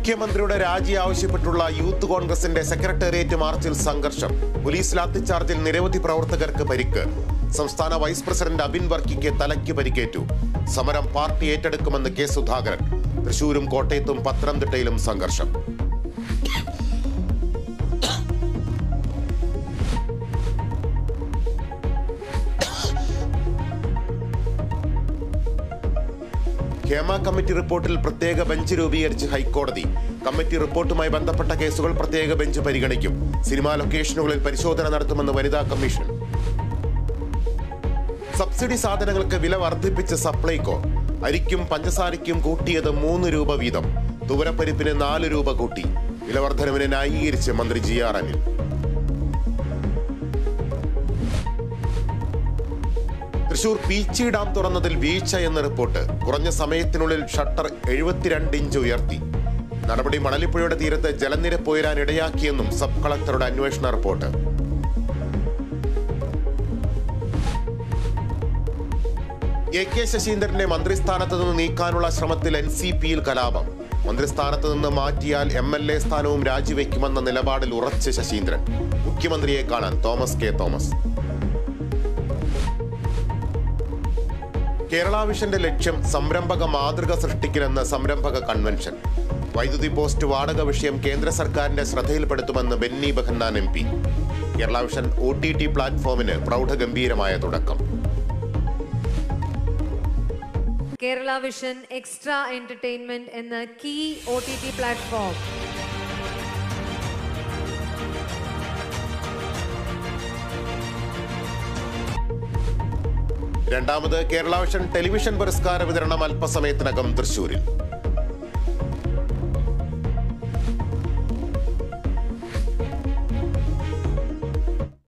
മുഖ്യമന്ത്രിയുടെ രാജി ആവശ്യപ്പെട്ടുള്ള യൂത്ത് കോൺഗ്രസിന്റെ സെക്രട്ടേറിയറ്റ് മാർച്ചിൽ സംഘർഷം പോലീസ് ലാത്തിച്ചാർജിൽ നിരവധി പ്രവർത്തകർക്ക് പരിക്ക് സംസ്ഥാന വൈസ് പ്രസിഡന്റ് അബിൻ വർക്കിക്ക് തലയ്ക്ക് പരിക്കേറ്റു സമരം പാർട്ടി ഏറ്റെടുക്കുമെന്ന് കെ സുധാകരൻ തൃശൂരും കോട്ടയത്തും പത്തനംതിട്ടയിലും സംഘർഷം ഹേമ കമ്മിറ്റി റിപ്പോർട്ടിൽ പ്രത്യേക ബെഞ്ച് രൂപീകരിച്ച് ഹൈക്കോടതി കമ്മിറ്റി റിപ്പോർട്ടുമായി ബന്ധപ്പെട്ട കേസുകൾ പ്രത്യേക ബെഞ്ച് പരിഗണിക്കും സിനിമാ ലൊക്കേഷനുകളിൽ പരിശോധന നടത്തുമെന്ന് വനിതാ കമ്മീഷൻ സബ്സിഡി സാധനങ്ങൾക്ക് വില വർദ്ധിപ്പിച്ച് സപ്ലൈകോ അരിക്കും പഞ്ചസാരയ്ക്കും കൂട്ടിയത് മൂന്ന് രൂപ വീതം തുവരപ്പരിപ്പിന് നാല് രൂപ കൂട്ടി വില വർധനവിനെ ന്യായീകരിച്ച് മന്ത്രി G R Anil Thrissur Peechi dam തുറന്നതിൽ വീഴ്ച എന്ന റിപ്പോർട്ട് കുറഞ്ഞ സമയത്തിനുള്ളിൽ ഷട്ടർ എഴുപത്തിരണ്ട് ഇഞ്ച് ഉയർത്തി നടപടി മണലിപ്പുഴയുടെ തീരത്ത് ജലനിരപ്പ് ഉയരാൻ ഇടയാക്കിയെന്നും സബ് കളക്ടറുടെ അന്വേഷണ റിപ്പോർട്ട് എ കെ ശശീന്ദ്രനെ മന്ത്രിസ്ഥാനത്ത് നിന്ന് നീക്കാനുള്ള ശ്രമത്തിൽ എൻ സി പിയിൽ കലാപം മന്ത്രിസ്ഥാനത്ത് നിന്ന് മാറ്റിയാൽ എം എൽ എ സ്ഥാനവും രാജിവെക്കുമെന്ന നിലപാടിൽ ഉറച്ച് ശശീന്ദ്രൻ മുഖ്യമന്ത്രിയെ കാണാൻ തോമസ് കെ തോമസ് കേരള വിഷന്റെ ലക്ഷ്യം സംരംഭക മാതൃക സൃഷ്ടിക്കലെന്ന് സംരംഭക കൺവെൻഷൻ വൈദ്യുതി പോസ്റ്റ് വാടക വിഷയം കേന്ദ്ര സർക്കാരിന്റെ ശ്രദ്ധയിൽപ്പെടുത്തുമെന്ന് Benny Behanan M P Kerala Vision O T T പ്ലാറ്റ്ഫോമിന് പ്രൗഢഗംഭീരമായ തുടക്കം കേരള വിഷൻ എക്സ്ട്രാ എന്റർടൈൻമെന്റ് എന്ന key O T T platform രണ്ടാമത് കേരള വിഷൻ ടെലിവിഷൻ പുരസ്കാര വിതരണം അല്പസമയത്തിനകം തൃശൂരിൽ